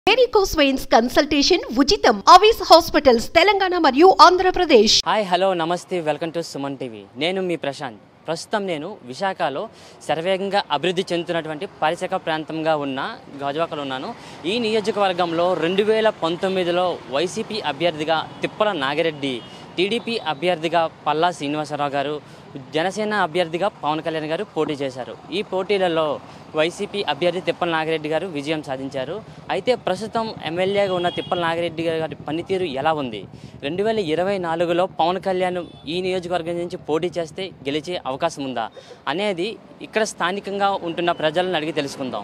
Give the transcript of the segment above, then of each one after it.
Varicose veins consultation ఉచితం అవిస్ hospitals Telangana మరియు Andhra Pradesh hi hello నమస్తే వెల్కమ్ టు సుమన్ టీవీ నేను మీ ప్రశాంత్ ప్రస్తుతం నేను విశాఖలో శరవేగంగా అభివృద్ధి చెందుతున్నటువంటి పరిసర ప్రాంతంగా ఉన్న గాజువాకలో ఉన్నాను ఈ నియోజకవర్గంలో రెండు వేల పంతొమ్మిదిలో వైసీపీ అభ్యర్థిగా తిప్పల నాగిరెడ్డి టీడీపీ అభ్యర్థిగా పల్లా శ్రీనివాసరావు గారు జనసేన అభ్యర్థిగా పవన్ కళ్యాణ్ గారు పోటీ చేశారు ఈ పోటీలలో వైసీపీ అభ్యర్థి తిప్పల నాగిరెడ్డి గారు విజయం సాధించారు అయితే ప్రస్తుతం ఎమ్మెల్యేగా ఉన్న తిప్పల నాగిరెడ్డి గారి పనితీరు ఎలా ఉంది రెండు వేల ఇరవై నాలుగులో పవన్ కళ్యాణ్ ఈ నియోజకవర్గం నుంచి పోటీ చేస్తే గెలిచే అవకాశం ఉందా అనేది ఇక్కడ స్థానికంగా ఉంటున్న ప్రజలను అడిగి తెలుసుకుందాం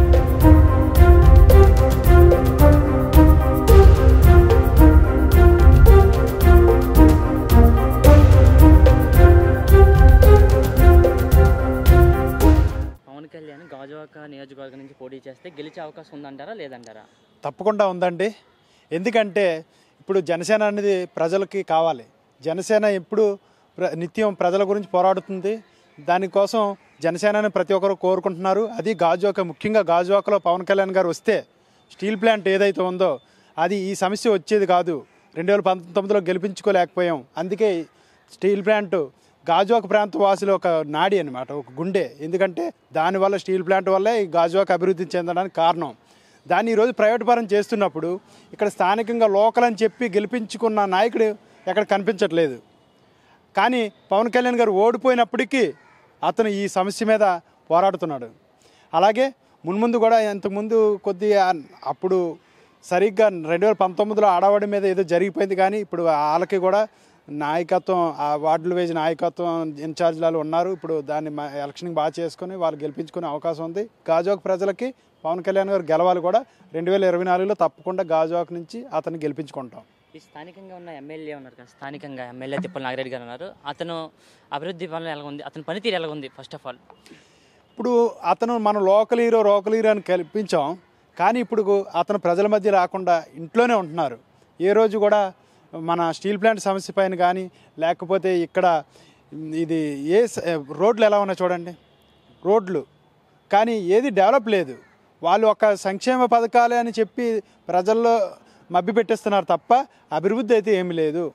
పవన్ కళ్యాణ్ గాజువాక నియోజకవర్గం నుంచి పోటీ చేస్తే గెలిచే అవకాశం ఉందంటారా లేదంటారా తప్పకుండా ఉందండి ఎందుకంటే ఇప్పుడు జనసేన అనేది ప్రజలకి కావాలి జనసేన ఎప్పుడు ప్ర నిత్యం ప్రజల గురించి పోరాడుతుంది దానికోసం జనసేనని ప్రతి ఒక్కరు కోరుకుంటున్నారు అది గాజువాక ముఖ్యంగా గాజువాకలో పవన్ కళ్యాణ్ గారు వస్తే స్టీల్ ప్లాంట్ ఏదైతే ఉందో అది ఈ సమస్య వచ్చేది కాదు రెండు వేల పంతొమ్మిదిలో గెలిపించుకోలేకపోయాం అందుకే స్టీల్ ప్లాంట్ గాజువాక ప్రాంత వాసులు ఒక నాడి అనమాట ఒక గుండె ఎందుకంటే దానివల్ల స్టీల్ ప్లాంట్ వల్లే ఈ గాజువాక అభివృద్ధి చెందడానికి కారణం దాన్ని ఈరోజు ప్రైవేట్ పరం చేస్తున్నప్పుడు ఇక్కడ స్థానికంగా లోకల్ అని చెప్పి గెలిపించుకున్న నాయకుడు ఎక్కడ కనిపించట్లేదు కానీ పవన్ కళ్యాణ్ గారు ఓడిపోయినప్పటికీ అతను ఈ సమస్య మీద పోరాడుతున్నాడు అలాగే మున్ముందు కూడా ఇంతకుముందు కొద్దిగా అప్పుడు సరిగ్గా రెండు వేల పంతొమ్మిదిలో ఆడవాడి మీద ఏదో జరిగిపోయింది కానీ ఇప్పుడు వాళ్ళకి కూడా నాయకత్వం ఆ వార్డులు వేసిన నాయకత్వం ఇన్ఛార్జ్లు ఉన్నారు ఇప్పుడు దాన్ని మ- ఎలక్షన్కి బాగా చేసుకొని వాళ్ళు గెలిపించుకునే అవకాశం ఉంది గాజువాక ప్రజలకి పవన్ కళ్యాణ్ గారు గెలవాలి కూడా రెండు వేల ఇరవై నాలుగులో తప్పకుండా గాజువాక నుంచి అతన్ని గెలిపించుకుంటాం ఈ స్థానికంగా ఉన్న ఎమ్మెల్యే ఉన్నారు కదా స్థానికంగా ఎమ్మెల్యే తిప్పల నాగిరెడ్డి గారు ఉన్నారు అతను అభివృద్ధి వల్ల ఎలా ఉంది అతని పనితీరు ఎలా ఉంది ఫస్ట్ ఆఫ్ ఆల్ ఇప్పుడు అతను మన లోకల్ హీరో లోకల్ హీరో అని కల్పించాం కానీ ఇప్పుడు అతను ప్రజల మధ్య రాకుండా ఇంట్లోనే ఉంటున్నారు ఏ రోజు కూడా మన స్టీల్ ప్లాంట్ సమస్య పైన కానీ లేకపోతే ఇక్కడ ఇది ఏ స- రోడ్లు ఎలా ఉన్నాయి చూడండి రోడ్లు కానీ ఏది డెవలప్ లేదు వాళ్ళు ఒక సంక్షేమ పథకాలే అని చెప్పి ప్రజల్లో మభ్య పెట్టేస్తున్నారు తప్ప అభివృద్ధి అయితే ఏమీ లేదు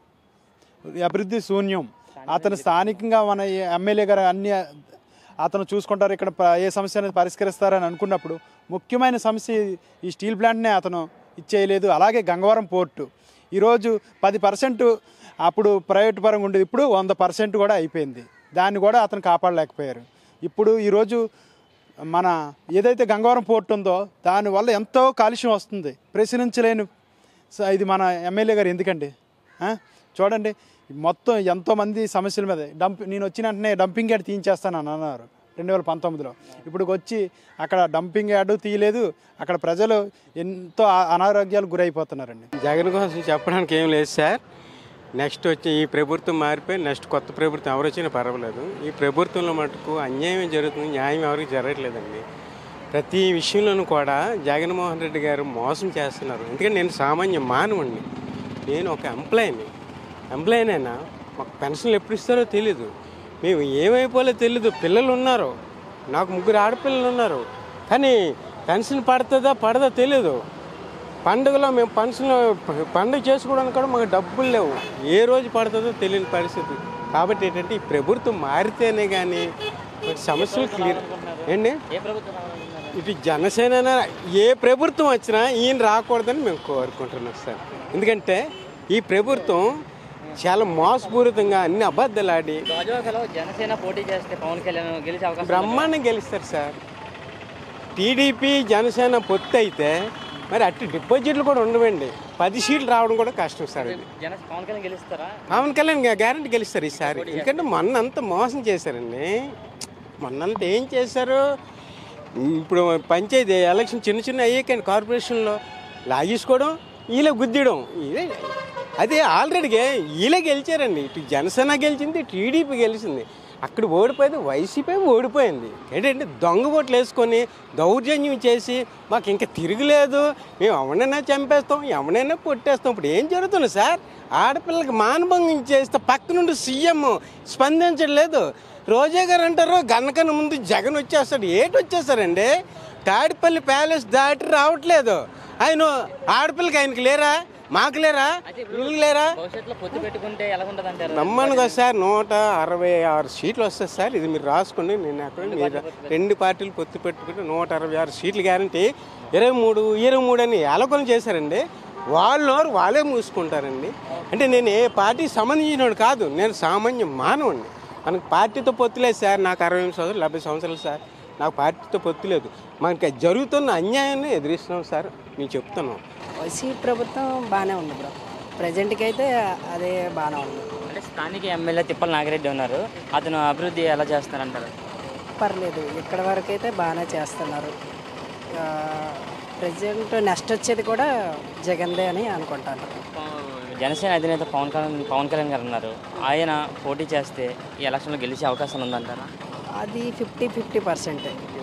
ఈ అభివృద్ధి శూన్యం అతను స్థానికంగా మన ఈ ఎమ్మెల్యే గారు అన్ని అతను చూసుకుంటారు ఇక్కడ ప- ఏ సమస్య అనేది పరిష్కరిస్తారని అనుకున్నప్పుడు ముఖ్యమైన సమస్య ఈ స్టీల్ ప్లాంట్నే అతను ఇచ్చేయలేదు అలాగే గంగవరం పోర్టు ఈరోజు పది పర్సెంట్ అప్పుడు ప్రైవేట్ పరంగా ఉండేది ఇప్పుడు వంద పర్సెంట్ కూడా అయిపోయింది దాన్ని కూడా అతను కాపాడలేకపోయారు ఇప్పుడు ఈరోజు మన ఏదైతే గంగవరం పోర్ట్ ఉందో దానివల్ల ఎంతో కాలుష్యం వస్తుంది ప్రశ్నించలేని స- ఇది మన ఎమ్మెల్యే గారు ఎందుకండి ఆ? చూడండి మొత్తం ఎంతోమంది సమస్యల మీద డంప్ నేను వచ్చిన వెంటనే డంపింగ్ యార్డ్ తీయించేస్తానని అన్నారు రెండు వేల పంతొమ్మిదిలో ఇప్పుడు వచ్చి అక్కడ డంపింగ్ యార్డు తీయలేదు అక్కడ ప్రజలు ఎంతో ఆ- అనారోగ్యాలకు గురైపోతున్నారండి జగన్ కోసం చెప్పడానికి ఏం లేదు సార్ నెక్స్ట్ వచ్చి ఈ ప్రభుత్వం మారిపోయి నెక్స్ట్ కొత్త ప్రభుత్వం ఎవరు వచ్చినా పర్వాలేదు ఈ ప్రభుత్వంలో మటుకు అన్యాయం జరుగుతుంది న్యాయం ఎవరికి జరగట్లేదండి ప్రతి విషయంలోనూ కూడా జగన్మోహన్ రెడ్డి గారు మోసం చేస్తున్నారు ఎందుకంటే నేను సామాన్య మానవుణ్ణి నేను ఒక ఎంప్లాయీని ఎంప్లాయీనైనా మాకు పెన్షన్లు ఎప్పుడు ఇస్తారో తెలీదు మేము ఏమైపోలే తెలీదు పిల్లలు ఉన్నారు నాకు ముగ్గురు ఆడపిల్లలు ఉన్నారు కానీ పెన్షన్ పడుతుందా పడదా తెలీదు పండుగలో మేము పెన్షన్ పండుగ చేసుకోవడానికి కూడా మాకు డబ్బులు లేవు ఏ రోజు పడుతుందో తెలియని పరిస్థితి కాబట్టి ఏంటంటే ఈ ప్రభుత్వం మారితేనే కానీ సమస్యలు క్లియర్ ఏంటి ఏ ప్రభుత్వం రావాలనుకుంటున్నారు? ఇటు జనసేన ఏ ప్రభుత్వం వచ్చినా ఈయన రాకూడదని మేము కోరుకుంటున్నాం సార్ ఎందుకంటే ఈ ప్రభుత్వం చాలా మోసపూరితంగా అన్ని అబద్ధాలు ఆడి గాజువాకలో జనసేన పోటీ చేస్తే పవన్ కళ్యాణ్ గెలిచే అవకాశం ఉందా? బ్రహ్మాండం గెలుస్తారు సార్ టీడీపీ జనసేన పొత్తు అయితే మరి అట్టి డిపాజిట్లు కూడా ఉండవండి పది సీట్లు రావడం కూడా కష్టం సార్ ఇది జన పవన్ కళ్యాణ్ గెలుస్తారా పవన్ కళ్యాణ్ గ్యారంటీ గెలుస్తారు ఈసారి ఎందుకంటే మొన్న అంతా మోసం చేశారండి మొన్నంతా ఏం చేశారు ఇప్పుడు పంచాయతీ ఎలక్షన్ చిన్న చిన్న అయ్యాకండి కార్పొరేషన్లో లాగేసుకోవడం వీళ్ళ గుద్దియడం ఇదే అదే ఆల్రెడీగా వీళ్ళే గెలిచారండి ఇటు జనసేన గెలిచింది టీడీపీ గెలిచింది అక్కడ ఓడిపోయింది వైసీపీ ఓడిపోయింది ఏంటంటే దొంగ ఓట్లు వేసుకొని దౌర్జన్యం చేసి మాకు ఇంకా తిరగలేదు మేము ఎవరినైనా చంపేస్తాం ఎవరినైనా కొట్టేస్తాం ఇప్పుడు ఏం జరుగుతుంది సార్ ఆడపిల్లకి మానభంగం చేస్తే పక్క నుండి సీఎం స్పందించట్లేదు రోజా గారు అంటారు గన్నకన్నా ముందు జగన్ వచ్చేస్తాడు ఏటి వచ్చేస్తారండి తాడిపల్లి ప్యాలెస్ దాటి రావట్లేదు ఆయన ఆడపిల్లకి ఆయనకి లేరా మాకు లేరా వీళ్ళకి లేరా భవిష్యత్తులో పొత్తు పెట్టుకుంటే ఎలా ఉంటుంది అంటారు నమ్మను కదా సార్ నూట అరవై ఆరు సీట్లు వస్తాయి సార్ ఇది మీరు రాసుకోండి నేను అక్కడ మీరు రెండు పార్టీలు పొత్తు పెట్టుకుంటే నూట అరవై ఆరు సీట్లు గ్యారంటీ ఇరవై మూడు ఇరవై మూడు అని ఆలోచన చేశారండి వాళ్ళు వాళ్ళే మూసుకుంటారండి అంటే నేను ఏ పార్టీ సంబంధించినోడు కాదు నేను సామాన్య మానవుడిని మనకు పార్టీతో పొత్తు లేదు సార్ నాకు అరవై ఎనిమిది సంవత్సరాలు డెబ్బై సంవత్సరాలు సార్ నాకు పార్టీతో పొత్తు లేదు మనకి జరుగుతున్న అన్యాయాన్ని ఎదిరిస్తున్నాం సార్ నేను చెప్తున్నాం వైసీపీ ప్రభుత్వం బాగానే ఉంది బ్రో ప్రజెంట్కి అయితే అదే బాగానే ఉంది అంటే స్థానిక ఎమ్మెల్యే తిప్పల నాగిరెడ్డి ఉన్నారు అతను అభివృద్ధి ఎలా చేస్తారంటారు పర్లేదు ఇక్కడ వరకు అయితే బాగానే చేస్తున్నారు ప్రజెంట్ నెక్స్ట్ వచ్చేది కూడా జగన్దే అని అనుకుంటాను జనసేన అధినేత పవన్ కళ్యాణ్ పవన్ కళ్యాణ్ గారు ఉన్నారు ఆయన పోటీ చేస్తే ఈ ఎలక్షన్లో గెలిచే అవకాశం ఉందంటారా అది ఫిఫ్టీ ఫిఫ్టీ పర్సెంట్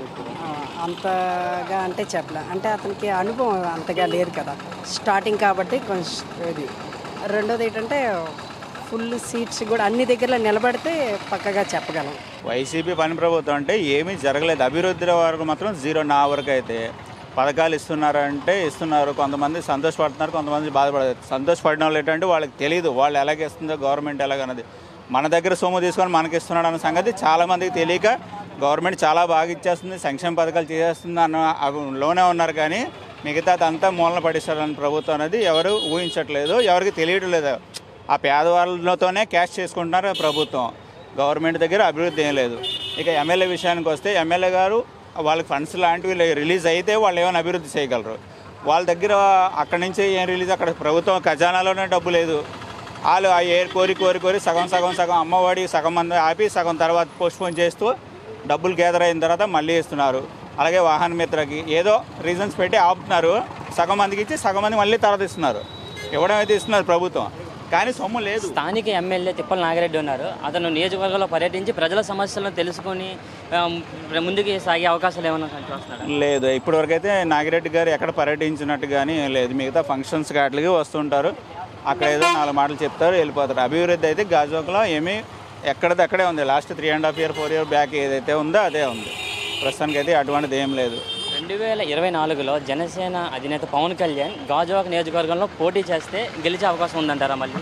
అంతగా అంటే చెప్పలే అంటే అతనికి అనుభవం అంతగా లేదు కదా స్టార్టింగ్ కాబట్టి కొంచెం ఇది రెండోది ఏంటంటే ఫుల్ సీట్స్ కూడా అన్ని దగ్గరలో నిలబడితే పక్కగా చెప్పగలం వైసీపీ పని ప్రభుత్వం అంటే ఏమీ జరగలేదు అభివృద్ధి వరకు మాత్రం జీరో నా వరకు అయితే పథకాలు ఇస్తున్నారంటే ఇస్తున్నారు కొంతమంది సంతోషపడుతున్నారు కొంతమంది బాధపడతారు సంతోషపడిన వాళ్ళు ఏంటంటే వాళ్ళకి తెలియదు వాళ్ళు ఎలాగ ఇస్తుందో గవర్నమెంట్ ఎలాగన్నది మన దగ్గర సొమ్ము తీసుకొని మనకి ఇస్తున్నాడు అన్న సంగతి చాలామందికి తెలియక గవర్నమెంట్ చాలా బాగా ఇచ్చేస్తుంది సంక్షేమ పథకాలు చేసేస్తుంది అన్న అవి లోనే ఉన్నారు కానీ మిగతా అంతా మూలన పడిస్తారని ప్రభుత్వం అనేది ఎవరు ఊహించట్లేదు ఎవరికి తెలియడం లేదు ఆ పేదవాళ్ళతోనే క్యాష్ చేసుకుంటున్నారు ప్రభుత్వం గవర్నమెంట్ దగ్గర అభివృద్ధి ఏం లేదు ఇక ఎమ్మెల్యే విషయానికి వస్తే ఎమ్మెల్యే గారు వాళ్ళకి ఫండ్స్ లాంటివి లే- రిలీజ్ అయితే వాళ్ళు ఏమైనా అభివృద్ధి చేయగలరు వాళ్ళ దగ్గర అక్కడి నుంచి ఏం రిలీజ్ అక్కడ ప్రభుత్వం ఖజానాలోనే డబ్బు లేదు వాళ్ళు ఆ ఏ కోరి కోరి కోరి సగం సగం సగం అమ్మఒడి సగం మంది ఆపి సగం తర్వాత పోస్ట్పోన్ చేస్తూ డబ్బులు గ్యాదర్ అయిన తర్వాత మళ్ళీ ఇస్తున్నారు అలాగే వాహన మిత్రకి ఏదో రీజన్స్ పెట్టి ఆపుతున్నారు సగం మందికి ఇచ్చి సగం మంది మళ్ళీ తర్వాత ఇస్తున్నారు ఇవ్వడం అయితే ఇస్తున్నారు ప్రభుత్వం కానీ సొమ్ము లేదు స్థానిక ఎమ్మెల్యే తిప్పల నాగిరెడ్డి ఉన్నారు అతను నియోజకవర్గంలో పర్యటించి ప్రజల సమస్యలను తెలుసుకొని ఆ, ముందుకు సాగే అవకాశాలు ఏమైనా చూస్తున్నాడు లేదు ఇప్పటివరకు అయితే నాగిరెడ్డి గారు ఎక్కడ పర్యటించినట్టు కానీ లేదు మిగతా ఫంక్షన్స్ వాటికి వస్తుంటారు అక్కడ ఏదో నాలుగు మాటలు చెప్తారు వెళ్ళిపోతారు అభివృద్ధి అయితే గాజువాకలో ఏమీ ఎక్కడిది అక్కడే ఉంది last three and half year four year back ఏదైతే ఉందో అదే ఉంది ప్రస్తుతానికి అయితే అటువంటిది ఏం లేదు రెండు వేల ఇరవై నాలుగులో జనసేన అధినేత పవన్ కళ్యాణ్ గాజువాక నియోజకవర్గంలో పోటీ చేస్తే గెలిచే అవకాశం ఉందంటారా మళ్ళీ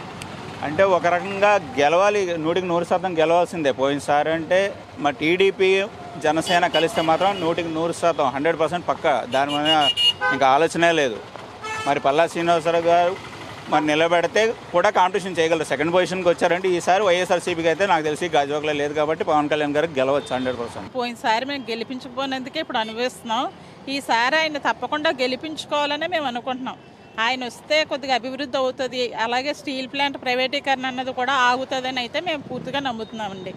అంటే ఒక రకంగా గెలవాలి నూటికి నూరు శాతం గెలవాల్సిందే పోయినసారి అంటే మా టీడీపీ జనసేన కలిస్తే మాత్రం నూటికి నూరు శాతం హండ్రెడ్ పర్సెంట్ పక్క దాని మీద ఇంకా ఆలోచనే లేదు మరి పల్లా శ్రీనివాసరావు గారు మరి నిలబెడితే కూడా కాంపిటీషన్ చేయగలరు సెకండ్ పొజిషన్కి వచ్చారంటే ఈసారి వైఎస్ఆర్సీపీకి అయితే నాకు తెలిసి గాజువాకలో లేదు కాబట్టి పవన్ కళ్యాణ్ గారికి గెలవచ్చు హండ్రెడ్ పర్సెంట్ పోయినసారి మేము గెలిపించకపోయినందుకే ఇప్పుడు అనుభవిస్తున్నాం ఈసారి ఆయన తప్పకుండా గెలిపించుకోవాలనే మేము అనుకుంటున్నాం ఆయన వస్తే కొద్దిగా అభివృద్ధి అవుతుంది అలాగే స్టీల్ ప్లాంట్ ప్రైవేటీకరణ అన్నది కూడా ఆగుతుందని అయితే మేము పూర్తిగా నమ్ముతున్నామండి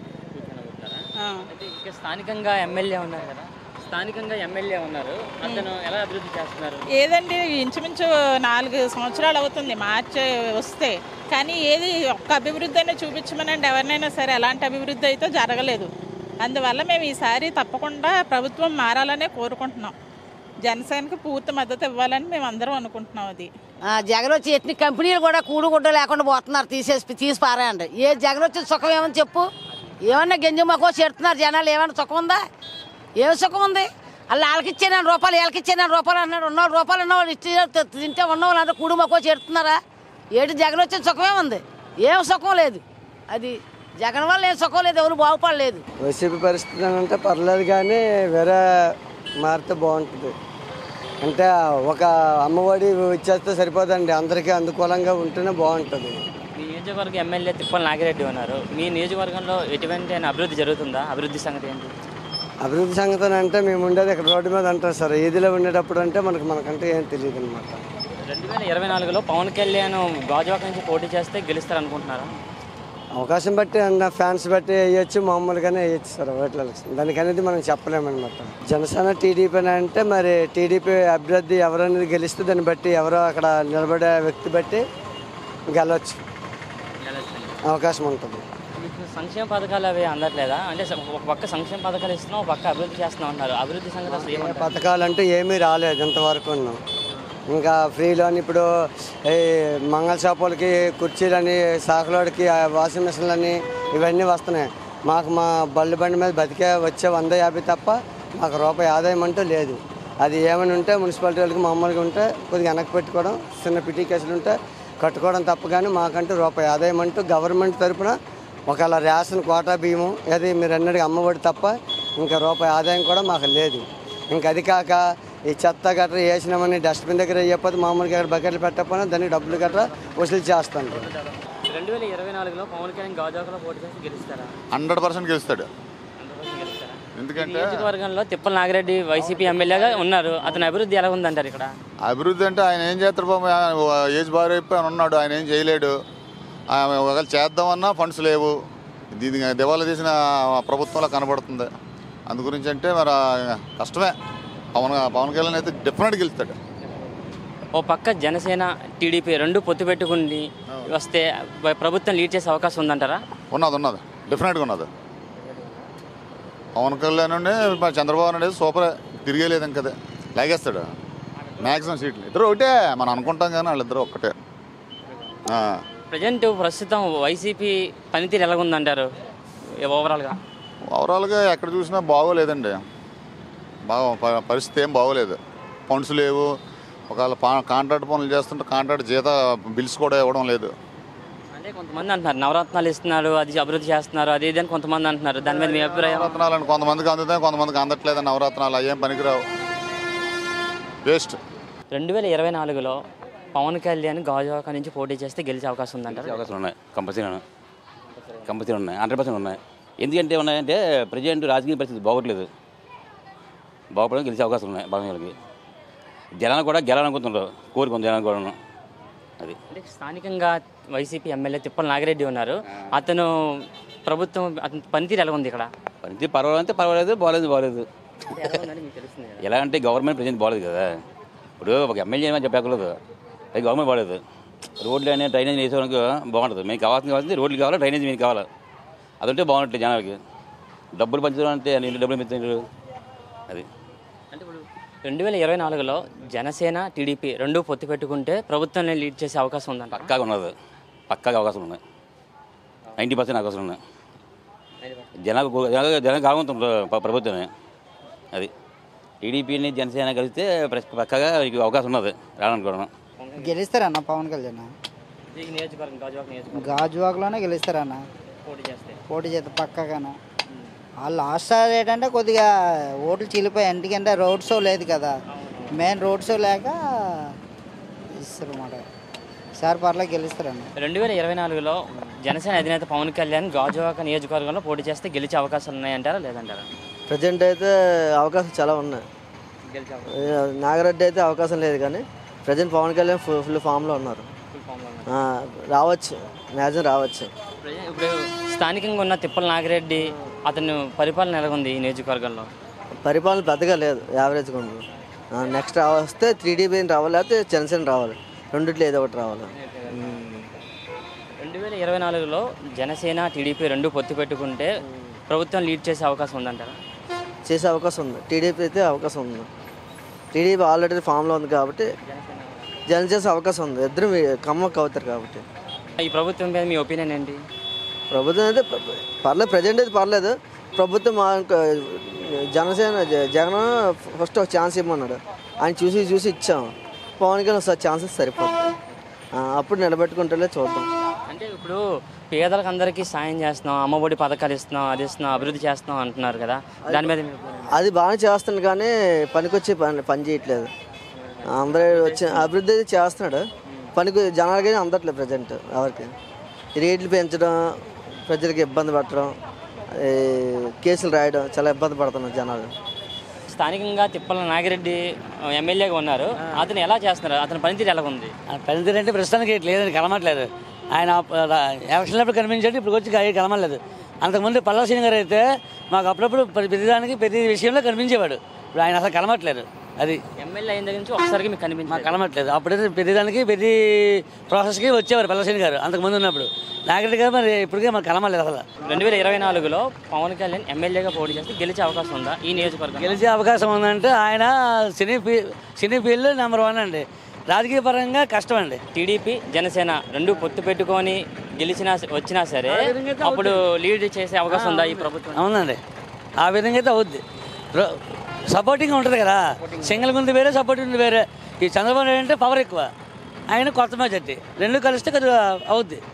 ఆ. అయితే ఇక స్థానికంగా ఎమ్మెల్యే ఉన్నారు కదా స్థానికంగా ఎమ్మెల్యే ఉన్నారు అతను ఎలా అభివృద్ధి చేస్తున్నారు ఏదండి ఇంచుమించు నాలుగు సంవత్సరాలు అవుతుంది మార్చి వస్తే కానీ ఏది ఒక్క అభివృద్ధి అయినా చూపించమనండి ఎవరినైనా సరే ఎలాంటి అభివృద్ధి అయితే జరగలేదు అందువల్ల మేము ఈసారి తప్పకుండా ప్రభుత్వం మారాలనే కోరుకుంటున్నాం జనసేనకు పూర్తి మద్దతు ఇవ్వాలని మేము అందరం అనుకుంటున్నాం అది ఆ, జగన్ వచ్చి ఎన్ని కంపెనీలు కూడా కూడుగుడ్డ లేకుండా పోతున్నారు తీసేసి తీసి పారేయండి ఏ జగన్ వచ్చి సుఖం ఏమని చెప్పు ఏమన్నా గెంజి మాకో చెడుతున్నారు జనాలు ఏమన్నా సుఖం ఉందా ఏం సుఖం ఉంది అలా వాళ్ళకి ఇచ్చాను రూపాయలు వీళ్ళకి ఇచ్చాను రూపాయలు అన్నాడు ఉన్న రూపాయలు ఉన్నవాళ్ళు ఇచ్చి తింటే ఉన్నవాళ్ళు అందరూ కూడు మాకో చెడుతున్నారా ఏడు జగన్ వచ్చిన సుఖమే ఉంది ఏం సుఖం లేదు అది జగన్ వల్ల ఏం సుఖం లేదు ఎవరు బాగుపడలేదు వైసీపీ పరిస్థితి అని అంటే పర్లేదు కానీ వేరే మారితే బాగుంటుంది అంటే ఒక అమ్మఒడి ఇచ్చేస్తే సరిపోదండి అందరికీ అనుకూలంగా ఉంటేనే బాగుంటుంది మీ నియోజకవర్గ ఎమ్మెల్యే తిప్పల నాగిరెడ్డి ఉన్నారు మీ నియోజకవర్గంలో ఎటువంటి అయినా అభివృద్ధి జరుగుతుందా అభివృద్ధి సంగతి ఏంటి అభివృద్ధి సంగతి అని అంటే మేము ఉండేది ఇక్కడ రోడ్డు మీద అంటారు సార్ ఈదిలో ఉండేటప్పుడు అంటే మనకు మనకంటే ఏం తెలియదు అనమాట రెండు వేల ఇరవై నాలుగులో పవన్ కళ్యాణ్ గాజువాక నుంచి పోటీ చేస్తే గెలుస్తారు అనుకుంటున్నారా అవకాశం బట్టి అన్న ఫ్యాన్స్ బట్టి వేయచ్చు మామూలుగానే వేయచ్చు సార్ ఓట్ల ఎలక్షన్ దానికి అనేది మనం చెప్పలేమన్నమాట జనసేన టీడీపీ అని అంటే మరి టీడీపీ అభ్యర్థి ఎవరనేది గెలిస్తే దాన్ని బట్టి ఎవరో అక్కడ నిలబడే వ్యక్తి బట్టి గెలవచ్చు అవకాశం ఉంటుంది మీకు సంక్షేమ పథకాలు అవి అందట్లేదా అంటే ఒక పక్క సంక్షేమ పథకాలు ఇస్తున్నాం ఒక పక్క అభివృద్ధి చేస్తున్నాం అంటారు అభివృద్ధి సంగతి అసలు ఏమంటారు పథకాలు అంటే ఏమీ రాలేదు ఇంతవరకు ఉన్నాం ఇంకా ఫ్రీలోని ఇప్పుడు ఈ మంగళ షాపులకి కుర్చీలని సాకులోడికి వాషింగ్ మిషన్లని ఇవన్నీ వస్తున్నాయి మాకు మా బళ్ళు బండి మీద బతికే వచ్చే వంద యాభై తప్ప మాకు రూపాయి ఆదాయం అంటూ లేదు అది ఏమైనా ఉంటే మున్సిపాలిటీ వాళ్ళకి మామూలుగా ఉంటే కొద్దిగా వెనక్కి పెట్టుకోవడం చిన్న పిటీ కేసులు ఉంటే కట్టుకోవడం తప్ప కానీ మాకంటూ రూపాయి ఆదాయం అంటూ గవర్నమెంట్ తరపున ఒకవేళ రేషన్ కోటా బియ్యము అది మీరు అన్నట్టుగా అమ్మఒడి తప్ప ఇంకా రూపాయి ఆదాయం కూడా మాకు లేదు ఇంకా అది కాక ఈ చెత్త గట్రా వేసినామని డస్ట్బిన్ దగ్గర వేయకపోతే మామూలుగా ఇక్కడ బకెట్లు పెట్టకపోయినా దానికి డబ్బులు గట్రా వసూలు చేస్తాను రెండు వేల ఇరవై నాలుగులో పవన్ కళ్యాణ్ గాజువాకలో పోటీ చేసి గెలుస్తారా హండ్రెడ్ పర్సెంట్ గెలుస్తాడు గెలుస్తారా ఈ ఎందుకంటే నియోజకవర్గంలో తిప్పల నాగిరెడ్డి వైసీపీ ఎమ్మెల్యేగా ఉన్నారు అతని అభివృద్ధి ఎలా ఉందంటారు ఇక్కడ అభివృద్ధి అంటే ఆయన ఏం చేస్తారు బాబు ఆయన ఏజ్ బార్ అయిపోయి ఆయన ఉన్నాడు ఆయన ఏం చేయలేడు ఆయన ఒకవేళ చేద్దామన్నా ఫండ్స్ లేవు దీనికి దివాలా తీసిన ప్రభుత్వంలో కనబడుతుంది అందు గురించి అంటే మరి ఆ కష్టమే పవన్ పవన్ కళ్యాణ్ అయితే డెఫినెట్ గెలుస్తాడు ఓ పక్క జనసేన టీడీపీ రెండు పొత్తు పెట్టుకుని వస్తే ప్రభుత్వం లీడ్ చేసే అవకాశం ఉందంటారా ఉన్నది ఉన్నది డెఫినెట్గా ఉన్నది పవన్ కళ్యాణ్ ఉండే మా చంద్రబాబు అనేది సూపర్ తిరిగేలేదు ఇంకదే లాగేస్తాడు మ్యాక్సిమం సీట్లు ఇద్దరు ఒకటే మనం అనుకుంటాం కానీ వాళ్ళిద్దరు ఒక్కటే ఆ. ప్రజెంట్ ప్రస్తుతం వైసీపీ పనితీరు ఎలా ఉందంటారు ఓవరాల్గా ఓవరాల్గా ఎక్కడ చూసినా బాగోలేదండి బాగా ప- పరిస్థితి ఏం బాగోలేదు ఫండ్స్ లేవు ఒకవేళ పా- కాంట్రాక్ట్ పనులు చేస్తుంటే కాంట్రాక్ట్ జీత బిల్స్ కూడా ఇవ్వడం లేదు అంటే కొంతమంది అంటున్నారు నవరత్నాలు ఇస్తున్నారు అది అభివృద్ధి చేస్తున్నారు అది ఇది అని కొంతమంది అంటున్నారు దాని మీద మీ అభిప్రాయం నవరత్నాలు అని కొంతమందికి అందుతాయి కొంతమందికి అందట్లేదు నవరత్నాలు అయ్యేం పనికిరావు వేస్ట్ రెండు వేల ఇరవై నాలుగులో పవన్ కళ్యాణ్ గాజువాక నుంచి పోటీ చేస్తే గెలిచే అవకాశం ఉందంటారు అవకాశాలు ఉన్నాయి కంపల్సరీ ఉన్నాయి కంపల్సరీ ఉన్నాయి హండ్రెడ్ పర్సెంట్ ఉన్నాయి ఎందుకంటే ఉన్నాయంటే ప్రజెంట్ రాజకీయ పరిస్థితి బాగోట్లేదు బాగుపడడం గెలిచే అవకాశాలు ఉన్నాయి బాగా జనాలు కూడా గెలాలనుకుంటున్నారు కోరుకుంది జనాలు కూడా అది అంటే స్థానికంగా వైసీపీ ఎమ్మెల్యే తిప్పల నాగిరెడ్డి ఉన్నారు అతను ప్రభుత్వం అతని పనితీరు ఎలా ఉంది ఇక్కడ పనితీరు పర్వాలేదు అంటే పర్వాలేదు బాగాలేదు బాగాలేదు అంటే ఎలా ఉందని మీకు తెలుస్తుంది కదా. ఎలా అంటే గవర్నమెంట్ ప్రజెంట్ బాగాలేదు కదా ఇప్పుడు ఒక ఎమ్మెల్యే ఏమని చెప్పకూడదు అది గవర్నమెంట్ బాగాలేదు రోడ్లు అనే డ్రైనేజ్ వేసేవానికి బాగుంటుంది మీకు కావాల్సింది కావాల్సింది రోడ్లు కావాలి డ్రైనేజ్ మీకు కావాలి అదంటే బాగుంటుంది జనాలకి డబ్బులు పంచడం అంటే నీళ్ళు డబ్బులు పెంచారు అది అంటే ఇప్పుడు రెండు వేల ఇరవై నాలుగులో జనసేన టీడీపీ రెండు పొత్తు పెట్టుకుంటే ప్రభుత్వాన్ని లీడ్ చేసే అవకాశం ఉందంట పక్కాగా ఉన్నది పక్కాగా అవకాశాలు ఉన్నాయి నైంటీ పర్సెంట్ అవకాశాలు ఉన్నాయి జనాలు జనాలు జనాలు కావాలంటున్నారు ప్ర- ప్రభుత్వమే అది టీడీపీని జనసేన కలిస్తే ప్రెస్- పక్కాగా మీకు అవకాశం ఉన్నది రావడానికి గెలుస్తారన్న పవన్ కళ్యాణ్ ఈ నియోజకవర్గం గాజువాక నియోజకవర్గం గాజువాకలోనే గెలుస్తారన్న పోటీ చేస్తే పోటీ చేస్తే పక్కగానే ఆ లాస్ట్ సార్ ఏంటంటే కొద్దిగా ఓట్లు చీలిపోయాయి ఎందుకంటే రోడ్ షో లేదు కదా మెయిన్ రోడ్ షో లేక ఇస్తారు అన్నమాట సార్ పర్లేదు గెలుస్తారన్న రెండు వేల ఇరవై నాలుగులో జనసేన అధినేత పవన్ కళ్యాణ్ గాజువాక నియోజకవర్గంలో పోటీ చేస్తే గెలిచే అవకాశాలు ఉన్నాయంటారా లేదంటారా ప్రజెంట్ అయితే అవకాశం చాలా ఉన్నాయి గెలిచే అవకాశం ఏ, నాగరెడ్డి అయితే అవకాశం లేదు కానీ present Pavan Kalyan full full ఫామ్లో ఉన్నారు ఫుల్ ఫామ్లో ఉన్నారు. ఆ, రావచ్చు మ్యాక్సిమం రావచ్చు ప్రజె- ఇప్పుడు స్థానికంగా ఉన్న తిప్పల నాగిరెడ్డి అతను పరిపాలన ఎలా ఉంది ఈ నియోజకవర్గంలో పరిపాలన పెద్దగా లేదు యావరేజ్గా ఉంది నెక్స్ట్ వస్తే త్రీ డీబీ రావాలి లేకపోతే జనసేన రావాలి రెండిట్లో ఏదో ఒకటి రావాలి ఉమ్. రెండు వేల ఇరవై నాలుగులో జనసేన టీడీపీ రెండు పొత్తు పెట్టుకుంటే ప్రభుత్వం లీడ్ చేసే అవకాశం ఉందంటారా చేసే అవకాశం ఉంది టీడీపీ అయితే అవకాశం ఉంది టీడీపీ ఆల్రెడీ ఫామ్లో ఉంది కాబట్టి జన చేసే అవకాశం ఉంది ఇద్దరు కమ్మక్ అవుతారు కాబట్టి ఈ ప్రభుత్వం మీద మీ ఒపీనియన్ ఏంటి ప్రభుత్వం అయితే ప- పర్లేదు ప్రజెంట్ అయితే పర్లేదు ప్రభుత్వం మా ఇంకా జనసేన జ- జగన్ ఫస్ట్ ఒక ఛాన్స్ ఇవ్వమన్నాడు ఆయన చూసి చూసి ఇచ్చాం పవన్ కళ్యాణ్ ఒకసారి ఛాన్సెస్ సరిపోతుంది ఆ, అప్పుడు నిలబెట్టుకుంటే చూద్దాం అంటే ఇప్పుడు పేదలకు అందరికీ సాయం చేస్తున్నాం అమ్మఒడి పథకాలు ఇస్తున్నాం అది ఇస్తున్నాం అభివృద్ధి చేస్తున్నాం అంటున్నారు కదా దాని మీద మీ opinion? అది బాగానే చేస్తుంది కానీ పనికొచ్చే పని పని చేయట్లేదు అందరూ వచ్చి అభివృద్ధి అయితే చేస్తున్నాడు పనికి జనాలకి అందట్లేదు ప్రజెంట్ ఎవరికి రేట్లు పెంచడం ప్రజలకు ఇబ్బంది పెట్టడం ఈ కేసులు రాయడం చాలా ఇబ్బంది పడుతున్నారు జనాలు స్థానికంగా తిప్పల నాగిరెడ్డి ఆ, ఎమ్మెల్యేగా ఉన్నారు అతను ఎలా చేస్తున్నారు అతని పనితీరు ఎలా ఉంది పనితీరు అంటే ప్రస్తుతానికి లేదని కలమట్లేదు ఆయన ఎలక్షన్లప్పుడు కనిపించాడు ఇప్పుడు వచ్చి క- కలమలేదు అంతకుముందు పల్లాసీని గారు అయితే మాకు అప్పుడప్పుడు ప్రతి ప్రతిదానికి ప్రతి విషయంలో కనిపించేవాడు ఇప్పుడు ఆయన అసలు కలమట్లేదు అది ఎమ్మెల్యే అయిన దగ్గర నుంచి ఒకసారికి మీకు కనిపించింది మాకు కలమట్లేదు అప్పుడైతే ప్రతిదానికి ప్రతి ప్రాసెస్కి వచ్చేవారు పల్లసీని గారు అంతకుముందు ఉన్నప్పుడు నాగరెడ్డి గారు మరి ఇప్పటికే మాకు కలమలేదు అసలు రెండు వేల ఇరవై నాలుగులో పవన్ కళ్యాణ్ ఎమ్మెల్యేగా పోటీ చేస్తే గెలిచే అవకాశం ఉందా ఈ నియోజకవర్గం గెలిచే అవకాశం ఉందంటే ఆయన సినీ ఫీ సినీ ఫీల్డ్ నెంబర్ వన్ అండి రాజకీయ పరంగా కష్టం అండి టీడీపీ జనసేన రెండు పొత్తు పెట్టుకొని గెలిచినా వచ్చినా సరే అప్పుడు లీడ్ చేసే అవకాశం ఉందా ఈ ప్రభుత్వం అవునండి ఆ విధంగా అయితే అవుద్ది రో- సపోర్టింగ్ ఉంటుంది కదా సింగిల్ ఉంది వేరే సపోర్టింగ్ ఉంది వేరే ఈ చంద్రబాబు నాయుడు అంటే పవర్ ఎక్కువ ఆయన కొత్త మెజార్టీ రెండు కలిస్తే కొద్దిగా అవుద్ది